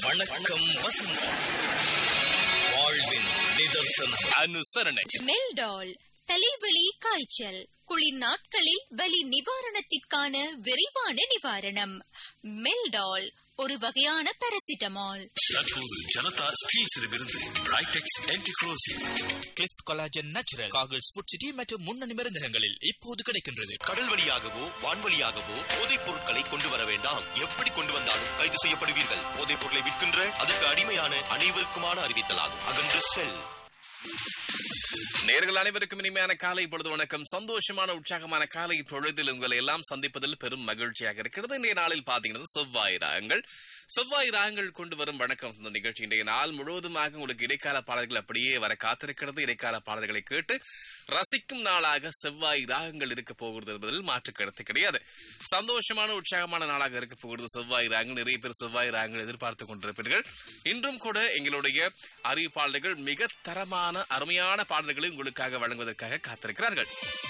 வணக்கம் வசந்தம் வாழ்வின் நிதர்சனம் அனுசரணை மெல்டால் தலைவலி காய்ச்சல் குளிர் நாட்களில் வலி நிவாரணத்திற்கான விரைவான நிவாரணம் மெல்டால் ஒரு வகையான பாராசிட்டமால் தற்போது ஜனதா ஸ்டீல்ஸிடமிருந்து பிரைடெக்ஸ் ஆன்டிக்ரோசிவ் கிளிஃப்ட் கொலாஜன் நேச்சுரல் காகிள்ஸ் ஃபுட் சிட்டி மற்றும் முன்னணி மருந்தகங்களில் இப்போது கிடைக்கின்றது கடல் வழியாகவோ வான்வழியாகவோ போதைப் பொருட்களை கொண்டு வர வேண்டாம் எப்படி கொண்டு வந்தாலும் கைது செய்யப்படுவீர்கள் போதைப் பொருளை விற்கின்ற அதற்கு அடிமையான அனைவருக்குமான அறிவித்தலாகும் அகன்று செல் நேர்கள் அனைவருக்கும் இனிமையான காலை பொழுது வணக்கம் சந்தோஷமான உற்சாகமான காலை பொழுதில் உங்களை எல்லாம் சந்திப்பதில் பெரும் மகிழ்ச்சியாக இருக்கிறது இன்றைய நாளில் பாத்தீங்கன்னா செவ்வாய் ராகங்கள் செவ்வாய் ராகங்கள் கொண்டு வரும் வணக்கம் இந்த நிகழ்ச்சி இன்றைய நாள் முழுவதுமாக உங்களுக்கு இடைக்கால பாடல்கள் அப்படியே வர காத்திருக்கிறது இடைக்கால பாடல்களை கேட்டு ரசிக்கும் நாளாக செவ்வாய் ராகங்கள் இருக்க போகிறது என்பதில் மாற்று கருத்து கிடையாது சந்தோஷமான உற்சாகமான நாளாக இருக்க போகிறது செவ்வாய் ராகங்கள் நிறைய பேர் செவ்வாய் ராகங்கள் எதிர்பார்த்து கொண்டிருப்பீர்கள் இன்றும் கூட எங்களுடைய அறிவிப்பாளர்கள் மிக தரமான அருமையான பாடல்களை உங்களுக்காக வழங்குவதற்காக காத்திருக்கிறார்கள்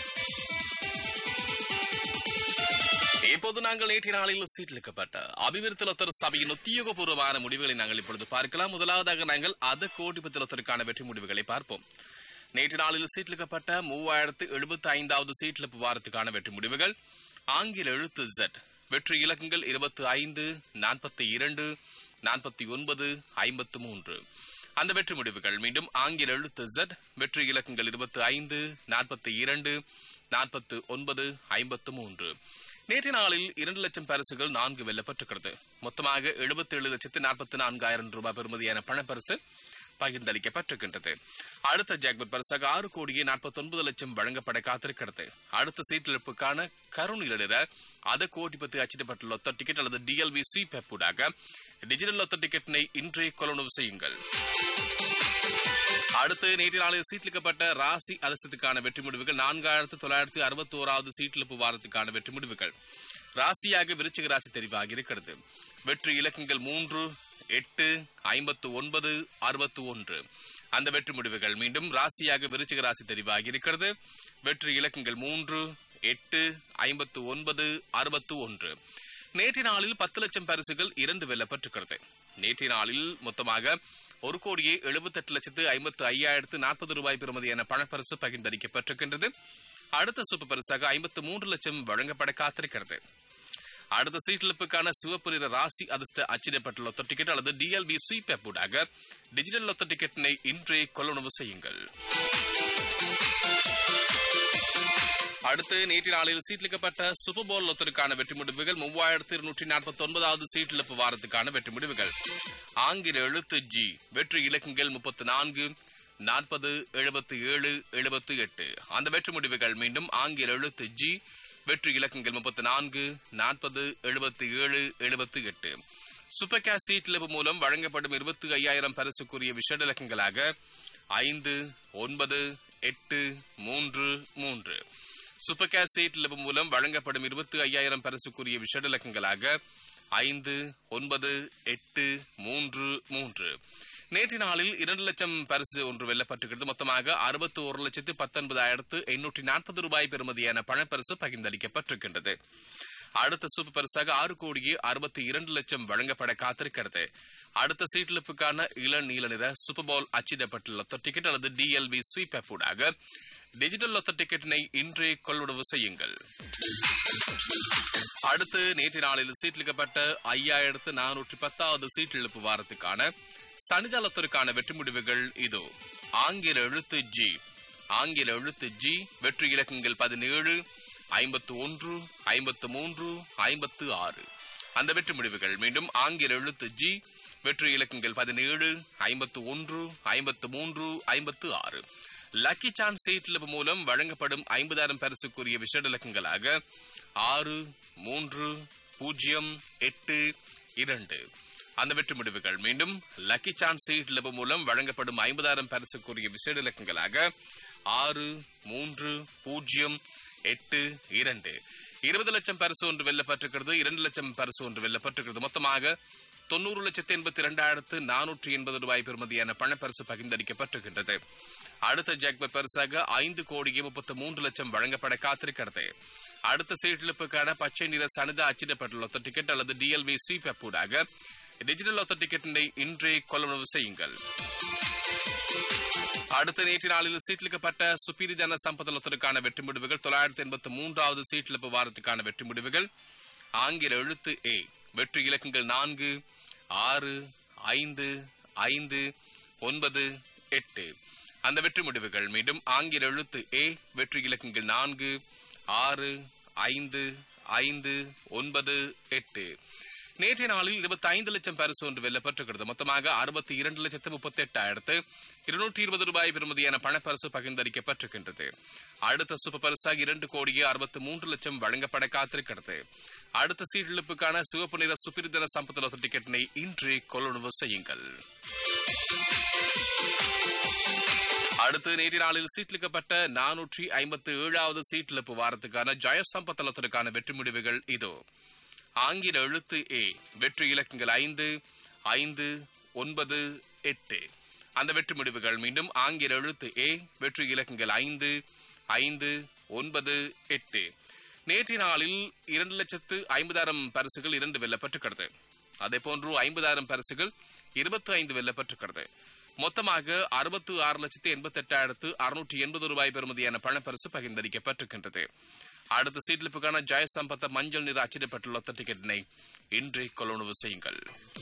இப்போது நாங்கள் நேற்றைய நாளில் சீட்டளிக்கப்பட்ட அபிவிருத்தலத்தர் சபையின் உத்தியோகபூர்வமான முடிவுகளை நாங்கள் இப்பொழுது பார்க்கலாம் முதலாவதாக நாங்கள் அத கோடிபத்திரத்திற்கான வெற்றி முடிவுகளை பார்ப்போம் நேற்று நாளில் சீட்டளிக்கப்பட்ட மூவாயிரத்து எழுபத்தி ஐந்தாவது சீட்டிழப்பு வாரத்துக்கான வெற்றி முடிவுகள் ஆங்கில எழுத்து Z வெற்றி இலக்கங்கள் இருபத்தி ஐந்து நாற்பத்தி இரண்டு நாற்பத்தி ஒன்பது ஐம்பத்து மூன்று அந்த வெற்றி முடிவுகள் மீண்டும் ஆங்கில எழுத்து Z வெற்றி இலக்கங்கள் இருபத்தி ஐந்து நாற்பத்தி இரண்டு நாற்பத்து ஒன்பது ஐம்பத்து மூன்று நேற்றைய நாளில் இரண்டு லட்சம் பரிசுகள் நான்கு வெல்லப்பட்டிருக்கிறது மொத்தமாக எழுபத்தி ஏழு லட்சத்து நாற்பத்தி நான்காயிரம் ரூபாய் பெறுமதியான பணப்பரிசு பகிர்ந்தளிக்கப்பட்டிருக்கின்றது அடுத்த ஜாக்பட் பரிசாக ஆறு கோடியே நாற்பத்தி ஒன்பது லட்சம் வழங்கப்பட காத்திருக்கிறது அடுத்த சீட்டிழப்புக்கான கருணீல நிற அத கோடி பத்து அச்சிடப்பட்டுள்ள ஒத்த டிக்கெட் அல்லது டிஎல்வி சி பெப்பூடாக டிஜிட்டல் ஒத்த டிக்கெட்டினை இன்றே கொள்வனவு செய்யுங்கள் அடுத்து நேற்று நாளில் சீட்லிக்கப்பட்ட ராசி அதிர்ஷ்டத்துக்கான வெற்றி முடிவுகள் நான்காயிரத்து தொள்ளாயிரத்து அறுபத்தி ஓராவது சீட்டிழப்பு வாரத்துக்கான வெற்றி முடிவுகள் ராசியாக விருச்சிக ராசி தெரிவாகி இருக்கிறது வெற்றி இலக்கங்கள் மூன்று எட்டு ஐம்பத்து ஒன்பது அறுபத்து ஒன்று அந்த வெற்றி முடிவுகள் மீண்டும் ராசியாக விருச்சிக ராசி தெரிவாகி இருக்கிறது வெற்றி இலக்கங்கள் மூன்று எட்டு ஐம்பத்து ஒன்பது அறுபத்து ஒன்று நேற்றைய நாளில் பத்து லட்சம் பரிசுகள் இரண்டு வெல்லப்பட்டிருக்கிறது நேற்றைய நாளில் மொத்தமாக ஒரு கோடியே எழுபத்தெட்டு லட்சத்து ஐம்பத்து ஐயாயிரத்து நாற்பது ரூபாய் பெறுமதியான பணப்பரிசு பகிர்ந்தளிக்கப்பட்டிருக்கின்றது அடுத்த சூப்பர் பரிசாக ஐம்பத்து மூன்று லட்சம் வழங்கப்பட காத்திருக்கிறது அடுத்த சீட்டிழப்புக்கான சிவப்பு நிற ராசி அதிர்ஷ்ட அச்சிடப்பட்ட லொத்த டிக்கெட் அல்லது டிஎல்பி சி பெப்பூடாக டிஜிட்டல் லொத்த டிக்கெட்டினை இன்றே கொள்ளுணவு செய்யுங்கள் அடுத்து நேற்று நாளில் சீட்லிக்கப்பட்ட சூப்பர் போல் லொத்தருக்கான வெற்றி முடிவுகள் மூவாயிரத்து இருநூற்றி நாற்பத்தி ஒன்பதாவது சீட்டிழப்பு வாரத்துக்கான வெற்றி முடிவுகள் ஆங்கில எழுத்து ஜி வெற்றி இலக்கங்கள் முப்பத்தி நான்கு நாற்பது எழுபத்தி ஏழு எழுபத்தி எட்டு அந்த வெற்றி முடிவுகள் மீண்டும் ஆங்கில எழுத்து ஜி வெற்றி இலக்கங்கள் முப்பத்தி நான்கு நாற்பது எழுபத்தி ஏழு எழுபத்தி எட்டு சூப்பர் கேஷ் சீட்டிழப்பு மூலம் வழங்கப்படும் இருபத்தி ஐயாயிரம் பரிசுக்குரிய விஷட இலக்கங்களாக ஐந்து ஒன்பது எட்டு மூன்று மூன்று சூப்பர் கேஷ் சீட்டிழப்பு மூலம் வழங்கப்படும் இருபத்தி ஐயாயிரம் பரிசுக்குரிய விஷட இலக்கங்களாக ஐந்து ஒன்பது எட்டு மூன்று மூன்று நேற்று நாளில் இரண்டு லட்சம் பரிசு ஒன்று வெல்லப்பட்டிருக்கிறது மொத்தமாக அறுபத்தி ஒரு லட்சத்து பத்தொன்பதாயிரத்து எண்ணூற்றி நாற்பது ரூபாய் பெறுமதியான பணப்பரிசு பகிர்ந்தளிக்கப்பட்டிருக்கின்றது அடுத்த சூப்பர் பரிசாக ஆறு கோடியே அறுபத்தி இரண்டு லட்சம் வழங்கப்பட காத்திருக்கிறது அடுத்த சீட்டிழப்புக்கான இள நீல நிற சூப்பர் பால் அச்சிடப்பட்டுள்ள லொத்த டிக்கெட் அல்லது டிஎல்பி ஸ்வீப் ஊடாக டிஜிட்டல் லொத்த டிக்கெட்டினை இன்றே கொள்வனவு செய்யுங்கள் அடுத்து நேற்று நாளில் சீட்டிலிக்கப்பட்ட ஐயாயிரத்து நானூற்றி பத்தாவது சீட்டிழப்பு வாரத்துக்கான சனிதளத்திற்கான வெற்றி முடிவுகள் இதோ ஆங்கில எழுத்து ஜி ஆங்கில எழுத்து ஜி வெற்றி இலக்கங்கள் பதினேழு ஐம்பத்து ஒன்று ஐம்பத்து மூன்று ஐம்பத்து ஆறு அந்த வெற்றி முடிவுகள் மீண்டும் ஆங்கில எழுத்து ஜி வெற்றி இலக்கங்கள் பதினேழு ஐம்பத்து ஒன்று ஐம்பத்து மூன்று ஐம்பத்து ஆறு லக்கி சான்ஸ் சீட்லப் மூலம் வழங்கப்படும் ஐம்பதாயிரம் பரிசுக்குரிய விஷட இலக்கங்களாக ஆறு மூன்று பூஜ்ஜியம் எட்டு இரண்டு அந்த வெற்றி முடிவுகள் மீண்டும் லக்கி சான்ஸ் சீட்லப் மூலம் வழங்கப்படும் ஐம்பதாயிரம் பரிசுக்குரிய விஷட இலக்கங்களாக ஆறு மூன்று பூஜ்ஜியம் எட்டு இரண்டு இருபது லட்சம் பரிசு ஒன்று வெல்லப்பட்டிருக்கிறது இரண்டு லட்சம் பரிசு ஒன்று வெல்லப்பட்டிருக்கிறது மொத்தமாக தொண்ணூறு லட்சத்து எண்பத்தி இரண்டாயிரத்து நானூற்றி எண்பது ரூபாய் பெறுமதியான பணப்பரிசு பகிர்ந்தளிக்கப்பட்டிருக்கின்றது அடுத்த ஜாக்பர் பரிசாக ஐந்து கோடியே முப்பத்து மூன்று லட்சம் வழங்கப்பட காத்திருக்கிறது அடுத்த சீட்டிழப்புக்கான பச்சை நிற சனிதா அச்சிடப்பட்டுள்ள ஒத்த டிக்கெட் அல்லது டிஎல்வி சி பெப்பூடாக டிஜிட்டல் லொத்த டிக்கெட்டினை இன்றே கொள்வனவு செய்யுங்கள் அடுத்த நேற்று நாளில் சீட்டிலிக்கப்பட்ட சுப்பீரி ஜன சம்பதலத்திற்கான வெற்றி முடிவுகள் தொள்ளாயிரத்தி எண்பத்தி மூன்றாவது சீட்டிழப்பு வாரத்துக்கான வெற்றி முடிவுகள் ஆங்கில எழுத்து ஏ வெற்றி இலக்கங்கள் நான்கு ஆறு ஐந்து ஐந்து ஒன்பது எட்டு அந்த வெற்றி முடிவுகள் மீண்டும் ஆங்கில எழுத்து ஏ வெற்றி இலக்கங்கள் நான்கு ஆறு ஐந்து ஐந்து ஒன்பது எட்டு நேற்றைய நாளில் இருபத்தி ஐந்து லட்சம் பரிசு ஒன்று வெல்லப்பட்டிருக்கிறது மொத்தமாக அறுபத்தி இரண்டு லட்சத்து முப்பத்தி எட்டாயிரத்து இருநூற்றி இருபது ரூபாய் பெறுமதியான பணப்பரிசு பகிர்ந்தளிக்கப்பட்டிருக்கின்றது அடுத்த சூப்பர் பரிசாக இரண்டு கோடியே அறுபத்தி மூன்று லட்சம் வழங்கப்பட காத்திருக்கிறது அடுத்த சீட்டிழப்புக்கான சிவப்பு நிற சுப்பிரிதன சம்பத்த டிக்கெட்டினை இன்று கொள்ளுணர்வு செய்யுங்கள் அடுத்து நேற்று நாளில் சீட்டிலிக்கப்பட்ட நானூற்றி ஐம்பத்தி ஏழாவது சீட்டிழப்பு வாரத்துக்கான ஜெயசம்பத்தலத்திற்கான வெற்றி முடிவுகள் இதோ ஆங்கில எழுத்து ஏ வெற்றி இலக்கங்கள் ஐந்து ஐந்து ஒன்பது எட்டு அந்த வெற்றி முடிவுகள் மீண்டும் ஆங்கில எழுத்து ஏ வெற்றி இலக்கங்கள் ஐந்து ஐந்து ஒன்பது எட்டு நேற்றைய நாளில் இரண்டு லட்சத்து ஐம்பதாயிரம் பரிசுகள் இரண்டு வெல்லப்பட்டிருக்கிறது அதே போன்று ஐம்பதாயிரம் பரிசுகள் இருபத்தி ஐந்து வெல்லப்பட்டிருக்கிறது மொத்தமாக அறுபத்து ஆறு லட்சத்து எண்பத்தி எட்டாயிரத்து அறுநூற்றி எண்பது ரூபாய் பெறுமதியான பணப்பரிசு பகிர்ந்தளிக்கப்பட்டிருக்கின்றது அடுத்த சீட்லிப்புக்கான ஜெயசம்பத்த மஞ்சள் நிற அச்சிடப்பட்டுள்ள ஒத்த டிக்கெட்டினை இன்றே கொள்ளுணவு செய்யுங்கள்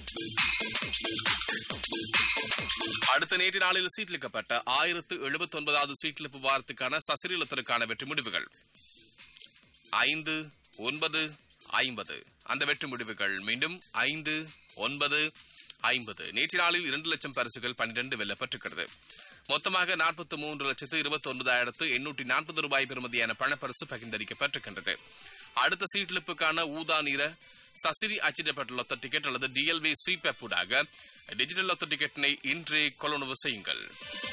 அடுத்த நேற்று நாளில் சீட்லிக்கப்பட்ட ஆயிரத்து எழுபத்தி ஒன்பதாவது சீட்லிப்பு வாரத்துக்கான சசிரீலத்திற்கான வெற்றி முடிவுகள் ஐந்து ஒன்பது ஐம்பது அந்த வெற்றி முடிவுகள் மீண்டும் ஐந்து ஒன்பது ஐம்பது நேற்று நாளில் இரண்டு லட்சம் பரிசுகள் பன்னிரண்டு வெல்லப்பட்டிருக்கிறது மொத்தமாக நாற்பத்தி மூன்று லட்சத்து இருபத்தி ஒன்பதாயிரத்து எண்ணூற்றி நாற்பது ரூபாய் பெறுமதியான பணப்பரிசு பகிர்ந்தளிக்கப்பட்டிருக்கின்றது அடுத்த சீட்லிப்புக்கான ஊதா நிற சசிரி அச்சிடப்பட்டுள்ள ஒத்த டிக்கெட் அல்லது டிஎல்வி ஸ்வீப் ஊடாக டிஜிட்டல் ஒத்த டிக்கெட்டினை இன்றே கொள்ளுணவு செய்யுங்கள்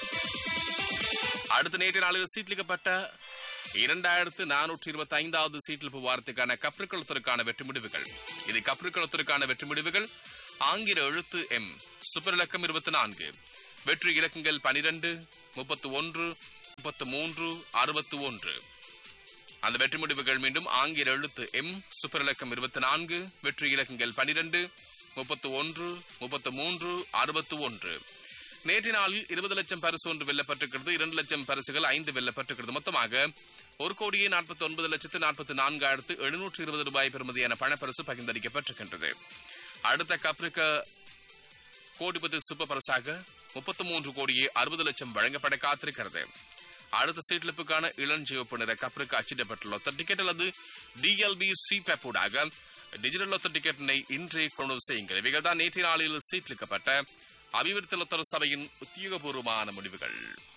அடுத்த நேற்று நாளில் சீட்லிக்கப்பட்ட இரண்டாயிரத்து நானூற்றி இருபத்தி ஐந்தாவது சீட்டில் வாரத்துக்கான கப்ரிக்குளத்திற்கான வெற்றி முடிவுகள் இது கப்ரிக்குளத்திற்கான வெற்றி முடிவுகள் ஆங்கில எழுத்து எம் சூப்பர் இலக்கம் இருபத்தி நான்கு வெற்றி இலக்கங்கள் பனிரெண்டு முப்பத்து ஒன்று முப்பத்து மூன்று அறுபத்து ஒன்று அந்த வெற்றி முடிவுகள் மீண்டும் ஆங்கில எழுத்து எம் சூப்பர் இலக்கம் இருபத்தி நான்கு வெற்றி இலக்கங்கள் பனிரெண்டு முப்பத்து ஒன்று முப்பத்து மூன்று அறுபத்து ஒன்று நேற்று நாளில் இருபது லட்சம் பரிசு ஒன்று வெல்லப்பட்டிருக்கிறது இரண்டு லட்சம் பரிசுகள் ஐந்து வெல்லப்பட்டிருக்கிறது மொத்தமாக ஒரு கோடியே நாற்பத்தி ஒன்பது லட்சத்து நாற்பத்தி நான்காயிரத்து எழுநூற்று இருபது ரூபாய் பெறுமதியான பணப்பரிசு பகிர்ந்தளிக்கப்பட்டிருக்கின்றது அடுத்த கப்ரிக்க கோடிபதி சூப்பர் பரிசாக முப்பத்தி மூன்று கோடியே அறுபது லட்சம் வழங்கப்பட காத்திருக்கிறது அடுத்த சீட்லிப்புக்கான இளஞ்சிவப்பு நிற கப்ரிக்கு அச்சிடப்பட்டுள்ள ஒத்த டிக்கெட் அல்லது டிஎல்பி சி பேப்பூடாக டிஜிட்டல் ஒத்த டிக்கெட்டினை இன்றே கொண்டு செய்யுங்கள் இவைகள் தான் நேற்றைய நாளில் சீட்லிக்கப்பட்ட அபிவிருத்தி லொத்தர் சபையின் உத்தியோகபூர்வமான முடிவுகள்